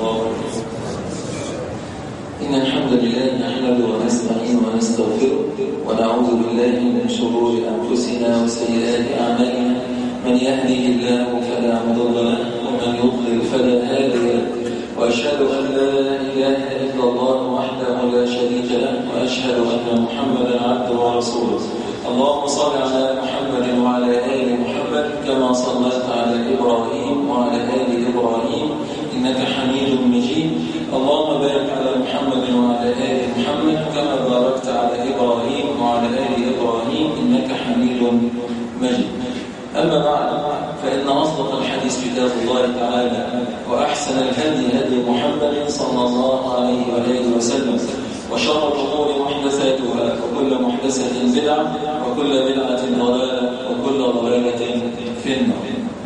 الله عليه إن الحمد لله نحمده ونستعينه ونستغفره ونعوذ بالله من شرور أنفسنا وسيئات أعمالنا من يهده الله فلا مضل له ومن يضلل فلا هادي له وأشهد أن لا إله إلا الله وحده لا شريك له وأشهد أن محمدا عبده ورسوله اللهم صل على محمد وعلى آل محمد كما صليت على إبراهيم وعلى آل إبراهيم إنك حميد مجيد اللهم بارك على محمد وعلى آل محمد كما باركت على إبراهيم وعلى آل إبراهيم إنك حميد مجيد أما بعد فإن أصدق الحديث كتاب الله تعالى وأحسن الهدي هدي محمد صلى الله عليه وآله وسلم وشر الأمور محدثاتها وكل محدثة بدعة وكل بدعة ضلالة وكل ضلالة في النار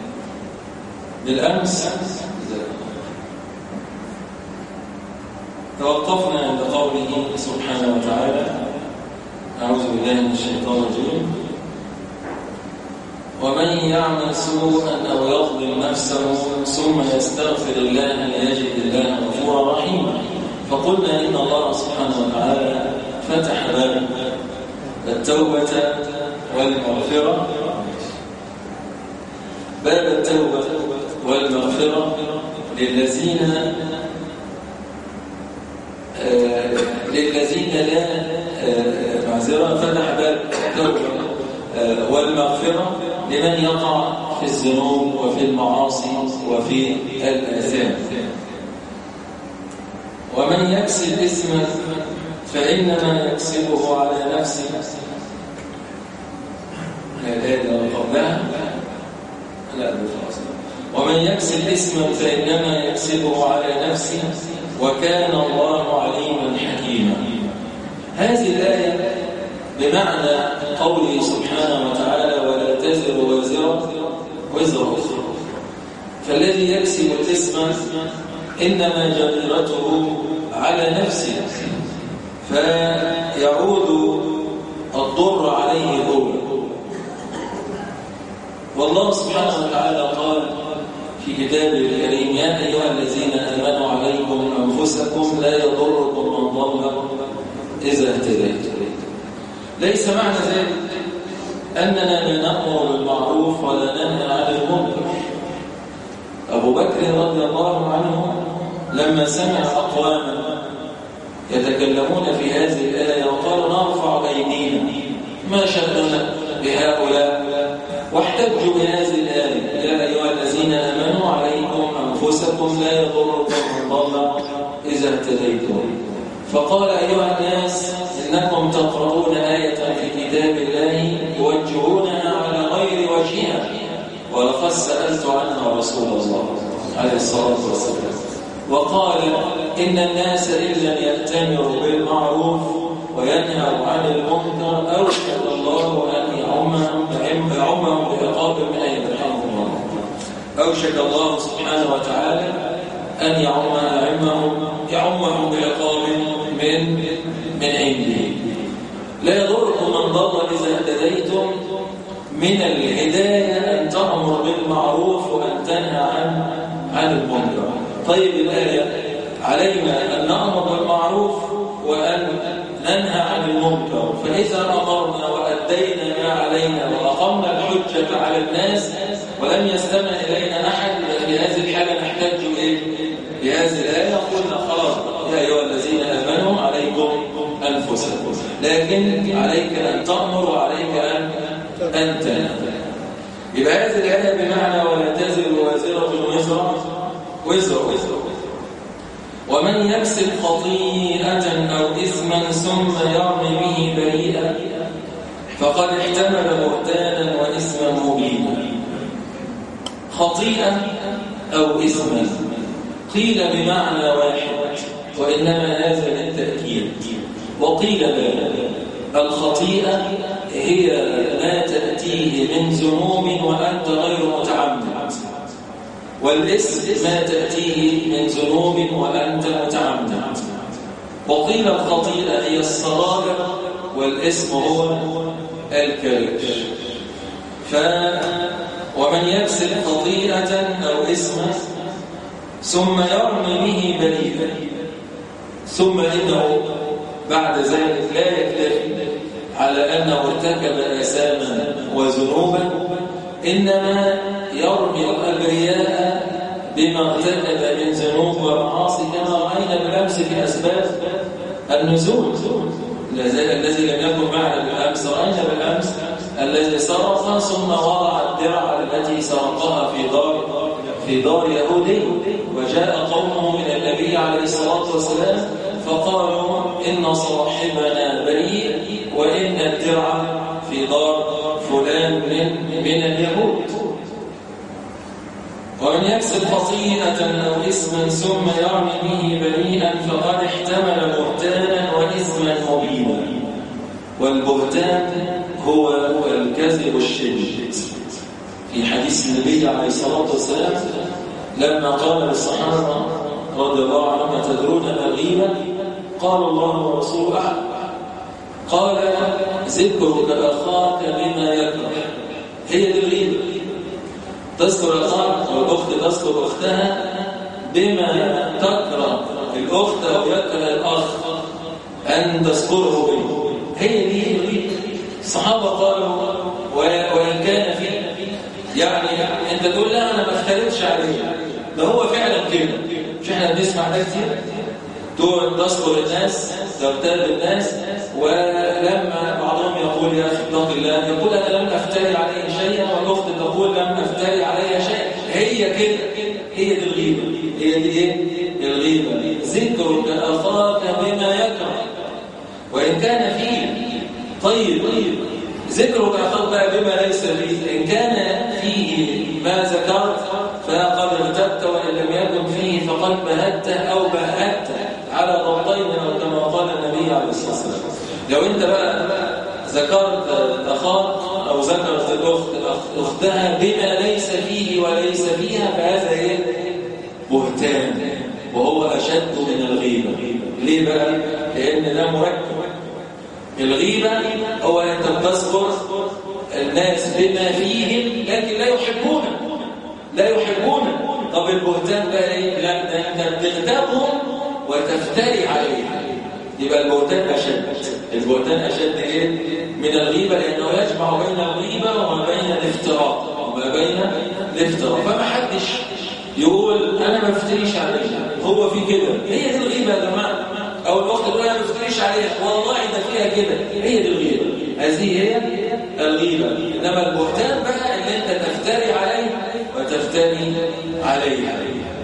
بالأمس توقفنا عند قوله سبحانه وتعالى أعوذ بالله من الشيطان الرجيم ومن يعمل سوءا أو يظلم نفسه ثم يستغفر الله يجد الله غفورا رحيما فقلنا إن الله سبحانه وتعالى فتح باب التوبة والمغفرة باب التوبة والمغفرة للذين آه للذين لا آه معذرة فتح باب التوبة آه والمغفرة لمن يقع في الذنوب وفي المعاصي وفي الآثام ومن يكسب اسما فإنما يكسبه على نفسه الآية قبلها لا خلاص ومن يكسب اسما فإنما يكسبه على نفسه وكان الله عليما حكيما هذه الآية بمعنى قوله سبحانه وتعالى ولا تزر وازرة وزر أخرى فالذي يكسب الاسم إنما جريرته على نفسه فيعود الضر عليه ضر والله سبحانه وتعالى قال في كتابه الكريم يا أيها الذين آمنوا عليكم أنفسكم لا يضركم من ضل إذا اهتديتم ليس معنى ذلك أننا لا نأمر بالمعروف ولا ننهى عن المنكر أبو بكر رضي الله عنه لما سمع أقواما يتكلمون في هذه الآية وقالوا نرفع أيدينا ما شأننا بهؤلاء واحتجوا بهذه الآية يا أيها الذين آمنوا عليكم أنفسكم لا يضركم من ضل إذا اهتديتم فقال أيها الناس إنكم تقرؤون آية في كتاب الله توجهونها على غير وجهها ولقد سألت عنها رسول الله عليه الصلاة والسلام وقال إن الناس إن لم يأتمروا بالمعروف وينهوا عن المنكر أوشك الله أن يعمهم يعمهم بعقاب من أي رحمه الله أوشك الله سبحانه وتعالى أن يعم أعمهم يعمهم بعقاب من من عنده لا يضركم من ضل إذا اهتديتم من الهداية أن تأمر بالمعروف وأن تنهى عن عن المنكر طيب الآية علينا أن نأمر بالمعروف وأن ننهى عن المنكر فإذا أمرنا وأدينا ما علينا وأقمنا الحجة على الناس ولم يستمع إلينا أحد في هذه الحالة نحتاج إيه؟ بهذه الآية قلنا خلاص يا أيها الذين آمنوا عليكم أنفسكم لكن عليك أن تأمر وعليك أن أن تنهى يبقى هذه الآية بمعنى ولا تزر وازرة وزر وزر وزر ومن يكسب خطيئة أو إثما ثم يرمي به بريئا فقد احتمل بهتانا وإثما مبينا خطيئة أو إثما قيل بمعنى واحد وإنما هذا للتأكيد وقيل لا الخطيئة هي ما تأتيه من ذنوب وأنت غير متعمد والاسم ما تأتيه من ذنوب وأنت متعمد وقيل الخطيئة هي الصغائر والاسم هو الكبير ف ومن يكسب خطيئة أو اسما ثم يرمي به بريئا ثم إنه بعد ذلك لا يكتفي على أنه ارتكب آثاما وذنوبا إنما يرمي الأبرياء بما ارتكب من ذنوب ومعاصي كما رأينا بالأمس في أسباب النزول الذي لم يكن معنا بالأمس رأينا بالأمس الذي سرق ثم وضع الدرع التي سرقها في دار في دار يهودي وجاء قومه من النبي عليه الصلاة والسلام فقالوا إن صاحبنا بريء وإن الدرع في دار فلان من, من اليهود ومن يكسب خطيئة أو إثما ثم يرمي به بريئا فقد احتمل بهتانا وإثما مبينا والبهتان هو الكذب الشديد في حديث النبي عليه الصلاة والسلام لما قال للصحابة رضي الله عنهم تدرون ما الغيبة قال الله ورسوله قال ذكرك أخاك بما يكره هي دي الغيبة تذكر أخاك والأخت تذكر أختها بما تكره الأخت أو يكره الأخ أن تذكره به هي دي الغيبة الصحابة قالوا وإن كان في يعني أنت تقول لا أنا ما اختلفش عليه ده هو فعلا كده مش احنا بنسمع ده كتير تقعد تذكر الناس تغتاب الناس ولما بعضهم يقول يا اخي اتق الله يقول انا لم افتري عليه شيئا والاخت تقول لم افتري عليه شيئا هي كده هي دي الغيبه هي دي ايه الغيبه ذكرك اخاك بما يكره وان كان فيه طيب ذكرك اخاك بما ليس فيه ان كان فيه ما ذكرت فقد ارتبت وان لم يكن فيه فقد بهته او بهته على ضبطين او كما قال النبي عليه الصلاه والسلام لو انت بقى ذكرت اخاك او ذكرت الاخت اختها بما ليس فيه وليس فيها فهذا ايه بهتان وهو اشد من الغيبه ليه بقى لان ده مركب الغيبه هو انت بتذكر الناس بما فيهم لكن لا يحبونك لا يحبونك طب البهتان بقى ايه لا ده انت بتغتابهم وتفتري عليها يبقى البهتان أشد البهتان أشد إيه؟ من الغيبة لأنه يجمع بين الغيبة وما بين الافتراء وما بين الافتراء فما حدش يقول أنا ما بفتريش عليها هو في كده هي دي الغيبة يا جماعة أو الوقت تقول أنا ما بفتريش عليها والله ده فيها كده هي دي الغيبة هذه هي الغيبة إنما البهتان بقى إن أنت تفتري عليه وتفتري عليها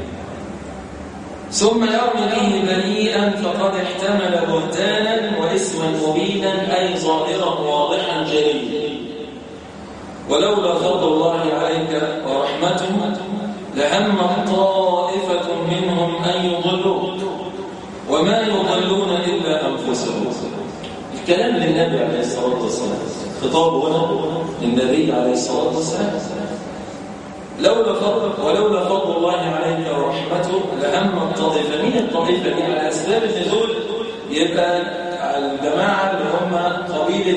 ثم يرمي به بريئا فقد احتمل بهتانا واسما مبينا أي ظاهرا واضحا جليا ولولا فضل الله عليك ورحمته لهم طائفة منهم أن يضلوك وما يضلون إلا أنفسهم الكلام للنبي عليه الصلاة والسلام خطاب هنا للنبي عليه الصلاة والسلام لولا فضل ولولا فضل الله عليك ورحمته لهم الطائفه مين الطائفه دي على اسباب النزول يبقى الجماعه اللي هم قبيله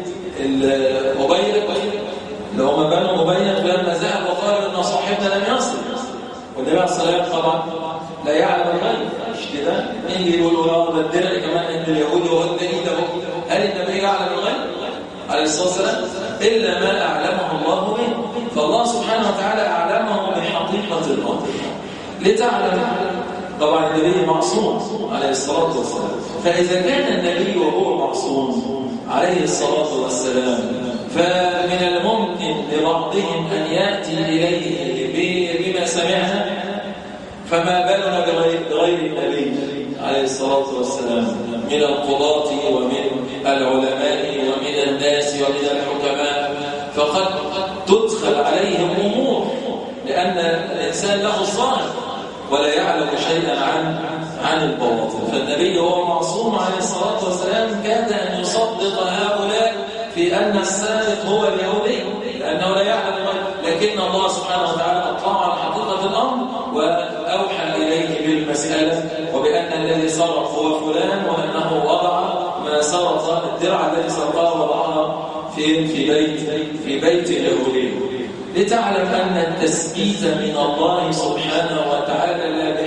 الأبيض اللي هم بنو أبيض لما ذهب وقال ان صاحبنا لم يصل والنبي عليه الصلاه والسلام طبعا لا يعلم الغيب مش كده مين يقولوا لا ده الدرع كمان عند اليهود وهو الدليل اهو هل النبي يعلم الغيب عليه الصلاه والسلام الا ما اعلمه الله به فالله سبحانه وتعالى أعلمه بحقيقة الأمر لتعلم طبعا النبي معصوم عليه الصلاة والسلام فإذا كان النبي وهو معصوم عليه الصلاة والسلام فمن الممكن لبعضهم أن يأتي إليه بما سمعنا فما بالنا بغير النبي عليه الصلاة والسلام من القضاة ومن العلماء ومن الناس ومن الحكماء فقد تدخل عليهم أمور لأن الإنسان له الظاهر ولا يعلم شيئا عن عن البواطن فالنبي هو معصوم عليه الصلاة والسلام كاد أن يصدق هؤلاء في أن السارق هو اليهودي لأنه لا يعلم لكن الله سبحانه وتعالى أطلع على حقيقة الأمر وأوحى إليه بالمسألة وبأن الذي سرق هو فلان وأنه وضع ما سرق الدرع الذي سرقه وضعها فين في بيت في بيت اليهودي لتعلم أن التسبيت من الله سبحانه وتعالى لا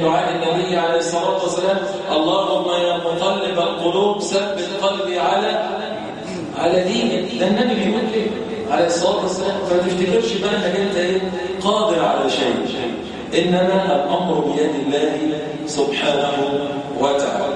دعاء النبي عليه الصلاة والسلام اللهم يا مقلب القلوب ثبت قلبي على على دينك ده النبي بيقول كده عليه الصلاة والسلام فما تفتكرش بقى انك انت ايه قادر على شيء انما الامر بيد الله سبحانه وتعالى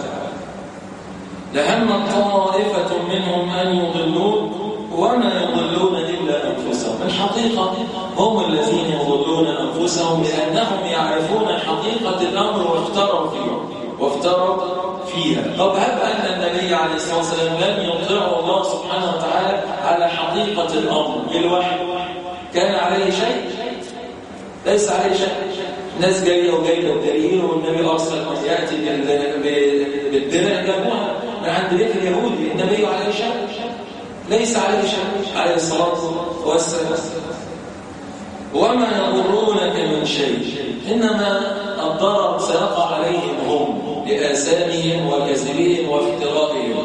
لهم طائفة منهم أن يضلون وما يضلون إلا أنفسهم الحقيقة هم الذين يضلون أنفسهم لأنهم يعرفون حقيقة الأمر وافتروا فيه وافتروا فيها طب هب أن النبي عليه الصلاة والسلام لم يطلعه الله سبحانه وتعالى على حقيقة الأمر بالوحي كان عليه شيء ليس عليه شيء ناس جايه وجايبه الدليل والنبي ارسل من ياتي بالدرع جابوها من عند بيت اليهودي النبي عليه شيء ليس عليه شيء عليه الصلاه والسلام وما يضرونك من شيء انما الضرر سيقع عليهم هم لآثامهم وكذبهم وافترائهم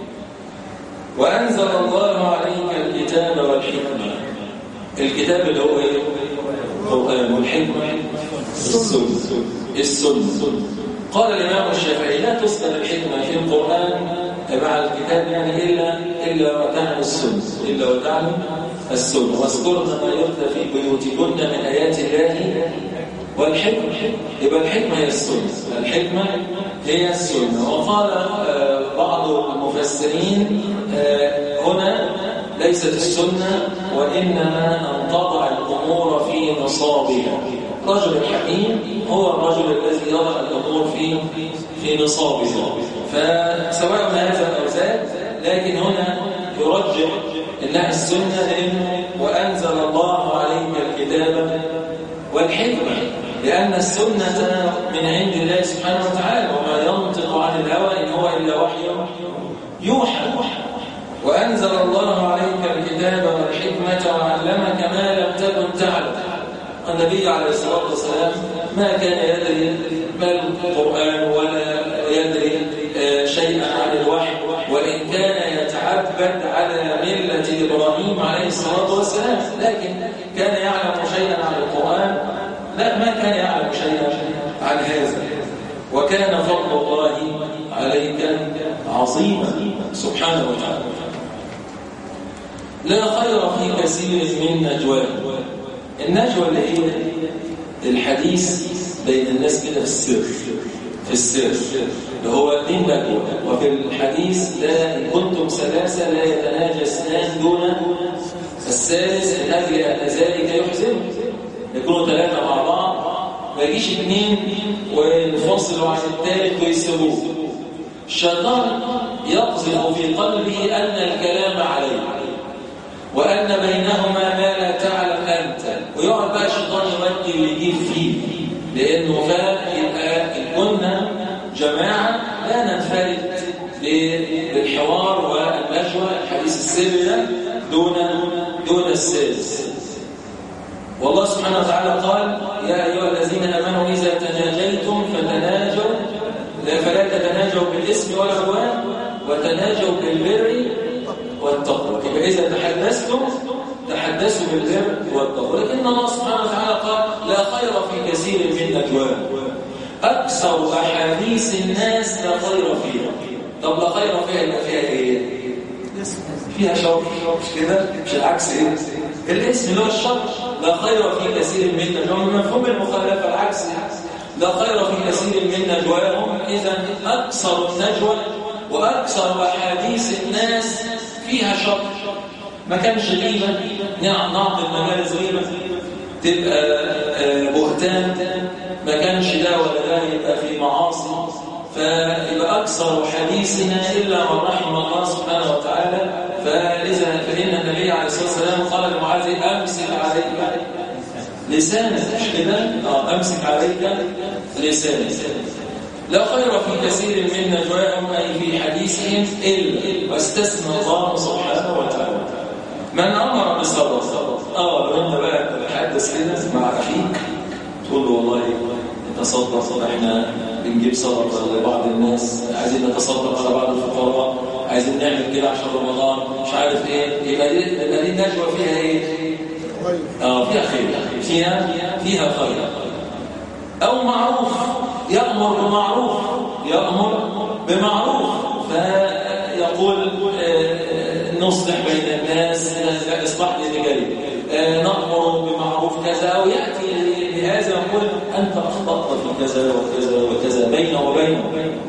وأنزل الله عليك الكتاب والحكمة الكتاب اللي هو ايه؟ القرآن والحكمة السنة السنة قال الإمام الشافعي لا تذكر الحكمة في القرآن مع الكتاب يعني إلا إلا وتعلم السنة إلا وتعلم السنة واذكرن ما يتلى في بيوتكن من آيات الله والحكمة يبقى الحكمة هي السنة الحكمة هي السنة وقال بعض المفسرين هنا ليست السنة وإنما أن تضع الأمور في نصابها رجل حكيم هو الرجل الذي يضع الأمور في في نصابها فسواء هذا أو ذاك لكن هنا يرجح انها السنة لأنه وأنزل الله عليك الكتاب والحكمة لأن السنة من عند الله سبحانه وتعالى وما ينطق عن الهوى إن هو إلا وحي يوحى وأنزل الله عليك الكتاب والحكمة وعلمك ما لم تكن تعلم النبي عليه الصلاة والسلام ما كان يدري ما القرآن ولا يدري شيئا عن الوحي وإن كان يتعبد على ملة إبراهيم عليه الصلاة والسلام لكن كان يعلم شيئا عن القرآن لا ما كان يعلم شيئا عن هذا وكان فضل الله عليك عظيما سبحانه وتعالى لا خير في كثير من نجواه النجوى اللي هي الحديث بين الناس كده في السر في السر اللي هو دي النجوى وفي الحديث لا إن كنتم ثلاثة لا يتناجى اثنان دون الثالث من أجل أن ذلك يحزن يكونوا ثلاثة مع بعض ما يجيش اثنين وينفصلوا عن الثالث ويسيبوه الشيطان يقذف في قلبه أن الكلام عليه وأن بينهما ما لا تعلم أنت ويقعد بقى الشيطان يمكن ويجيب فيه لأنه فات يبقى كنا جماعة لا ننفرد بالحوار والنجوى الحديث السر ده دون دون السادس والله سبحانه وتعالى قال يا أيها الذين آمنوا إذا تناجيتم فتناجوا فلا تتناجوا بالاسم والعدوان وتناجوا بالبر والتقوى يبقى إذا تحدثتم تحدثوا بالبر والتقوى لكن الله سبحانه وتعالى قال لا خير في كثير من نجواهم أكثر أحاديث الناس لا خير فيها طب لا خير فيها يبقى فيها إيه؟ فيها شر مش كده؟ مش العكس إيه؟ الاسم اللي هو الشر لا خير في كثير من نجواهم مفهوم المخالفة العكس لا خير في كثير من نجواهم إذا أكثر النجوى وأكثر أحاديث الناس فيها شر ما كانش غيبة نعم نعطي المجالس غيبة تبقى بهتان ما كانش ده ولا ده يبقى في معاصي فيبقى أكثر حديثنا إلا من رحم الله سبحانه وتعالى فلذا فإن النبي عليه الصلاة والسلام قال لمعاذ أمسك عليك لسانك مش كده؟ اه أمسك عليك لسانك لا خير في كثير من نجواهم أي في حديثهم إلا واستثنى الله سبحانه وتعالى من أمر بالصدقة اه لو أنت بقى تتحدث كده مع أخيك تقول له والله نتصدق احنا بنجيب صدقة لبعض الناس عايزين نتصدق على بعض الفقراء عايزين نعمل كده عشان رمضان مش عارف ايه يبقى دي يبقى دي النجوى فيها ايه؟ اه فيها خير فيها فيها خير او معروف يأمر بمعروف يأمر بمعروف فيقول آه، نصلح بين الناس لا إصلاح للرجال آه، نأمر بمعروف كذا أو يأتي لهذا يقول أنت أخطأت في كذا وكذا وكذا بين وبين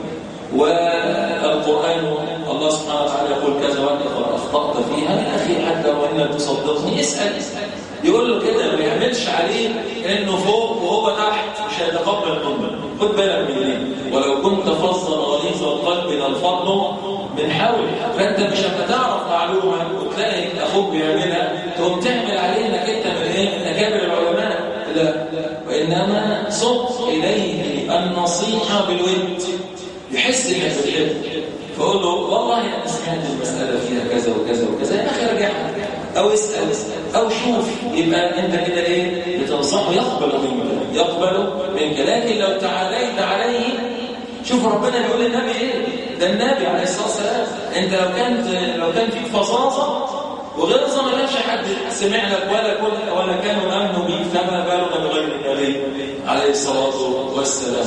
والقرآن الله سبحانه وتعالى يقول كذا وأنت أخطأت فيها يا أخي حتى وإن لم تصدقني اسأل يقول له كده ما يعملش عليه انه فوق وهو تحت مش هيتقبل منك خد بالك من ايه ولو كنت فظا غليظ القلب للفضل من حول فانت مش هتعرف معلومه وتلاقي اخوك بيعملها تقوم تعمل عليه انك انت من ايه من اكابر العلماء لا وانما صد اليه النصيحه بالود يحس انك بتحبه فقول له والله انا سمعت المساله فيها كذا وكذا وكذا يا اخي ارجعها او اسال او شوف يبقى انت كده ايه بتنصحه يقبل منك يقبل منك لكن لو تعاليت عليه شوف ربنا بيقول للنبي ايه ده النبي عليه الصلاه والسلام انت لو كانت لو كان فيك فظاظه وغلظه ما كانش حد سمع لك ولا كل ولا كانوا امنوا بيك فما بالغ بغير النبي عليه الصلاه والسلام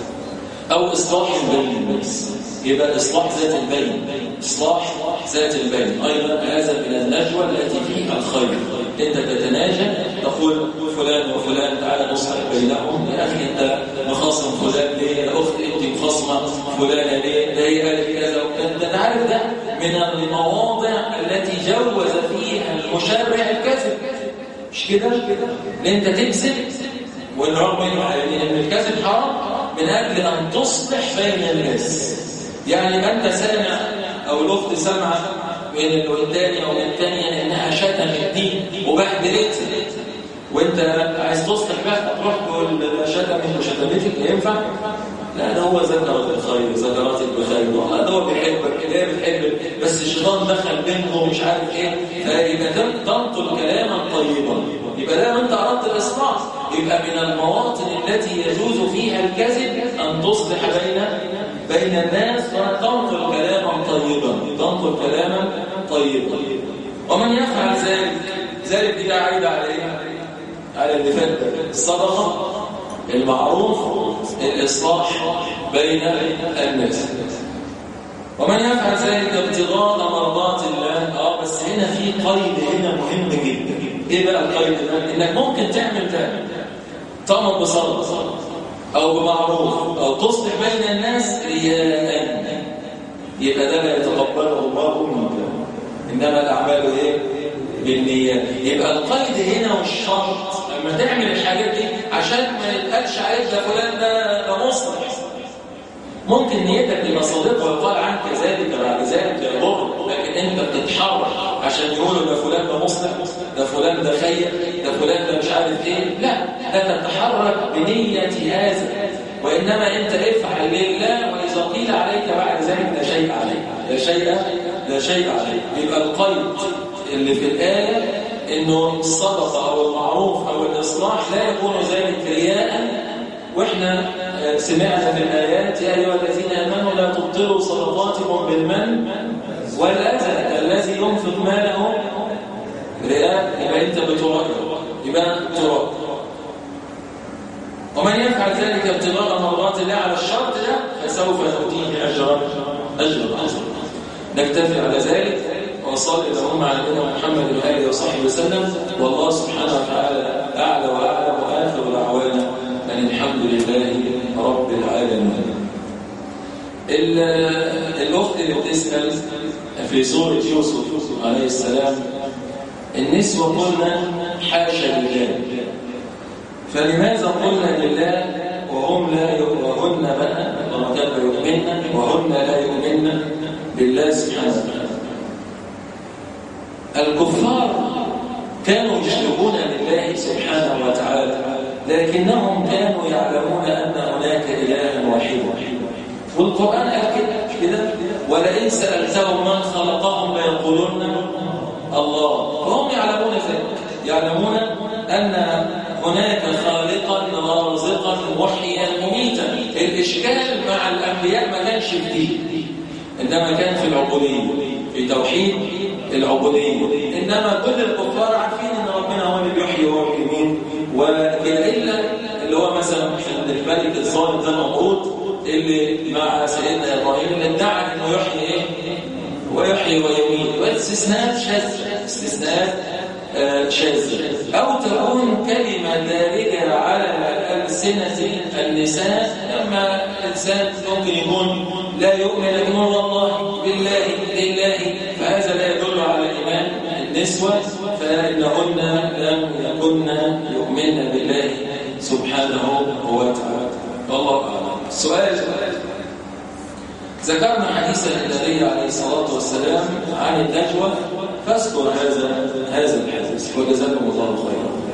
او اصلاح بين الناس يبقى إصلاح ذات البين إصلاح ذات البين أيضا هذا من النجوى التي فيها الخير أنت تتناجى تقول فلان وفلان تعالى نصلح بينهم يا أخي أنت مخاصم فلان ليه يا أخت أنت مخاصمة فلانة ليه ده هي قالت كذا أنت عارف ده من المواضع التي جوز فيها المشرع الكذب مش كده لأن أنت تكذب والرغم ان الكذب حرام من أجل أن تصلح بين الناس يعني أنت سامع أو الأخت سامعة من الثاني أو من الثانية إنها شتمت دي وبهدلت وأنت عايز تصلح بقى تروح تقول شتمت وشتمتك ينفع؟ لا ده هو ذكرت الخير ذكرتك بخير والله ده هو بيحبك كده هي بتحبك بس الشيطان دخل بينهم ومش عارف ايه فيبقى تنقل كلاما طيبا يبقى ده انت اردت الاصلاح يبقى من المواطن التي يجوز فيها الكذب ان تصلح بين بين الناس وتنقل كلاما طيبا تنقل كلاما طيبا ومن يفعل ذلك ذلك دي عايده على ايه على اللي فات الصدقه المعروف الإصلاح بين الناس ومن يفعل ذلك ابتغاء مرضات الله اه بس هنا في قيد هنا مهم جدا ايه بقى القيد ده انك ممكن تعمل ده تأمر بصدقه او بمعروف او تصلح بين الناس رياء يبقى ده لا يتقبله الله منك انما الاعمال ايه بالنيات يبقى القيد هنا والشرط لما تعمل الحاجات دي عشان ما يتقالش عليك ده فلان ده ده مصلح ممكن نيتك تبقى صادقه ويقال عنك ذلك بعد ذلك يضر لكن انت بتتحرك عشان يقولوا ده فلان ده مصلح ده فلان ده خير ده فلان ده مش عارف ايه لا ده تتحرك بنيه هذا وانما انت افعل لله واذا قيل عليك بعد ذلك لا شيء عليك لا شيء لا شيء عليك يبقى القيد اللي في الايه انه الصدقه او المعروف او الاصلاح لا يكون ذلك رياء واحنا سمعنا في الايات يا ايها الذين امنوا لا تبطلوا صدقاتكم بالمن والاذى الذي ينفق ماله رياء يبقى انت بتراء يبقى تراء ومن يفعل ذلك ابتغاء مرضات الله على الشرط ده فسوف نؤتيه اجرا اجرا عظيما نكتفي على ذلك وصلى اللهم على نبينا محمد واله وصحبه وسلم والله سبحانه وتعالى اعلى واعلم واخر دعوانا ان الحمد لله رب العالمين الاخت اللي بتسال في سوره يوسف عليه السلام النسوه قلنا حاشا لله فلماذا قلنا لله وهم لا وهن بقى وركب يؤمن وهن لا يؤمن بالله سبحانه وتعالى الكفار كانوا يشركون بالله سبحانه وتعالى لكنهم كانوا يعلمون أن هناك إلها واحدا والقرآن قال كده ولئن سألتهم من خلقهم ليقولون الله وهم يعلمون ذلك يعلمون أن هناك خالقا رازقا محيا مميتا الإشكال مع الأنبياء ما كانش في دي إنما كان في العبودية في توحيد العبودية إنما كل الكفار عارفين إن ربنا هو اللي بيحيي وهو اللي بيميت وإلا اللي هو مثلا عند الملك الظالم ده المفروض اللي مع سيدنا ابراهيم اللي ادعى انه يحيي ايه ويحيي ويميت والاستثناء شاذ استثناء آه، شاذ او تكون كلمه دارجه على السنه النساء لما الانسان ممكن يكون لا يؤمن لكن والله بالله لله فهذا لا يدل على ايمان النسوه فانهن لم يكن يؤمن بالله سبحانه وتعالى والله اعلم السؤال ذكرنا حديث النبي عليه الصلاة والسلام عن النجوى فاذكر هذا هذا الحديث وجزاكم الله خيرا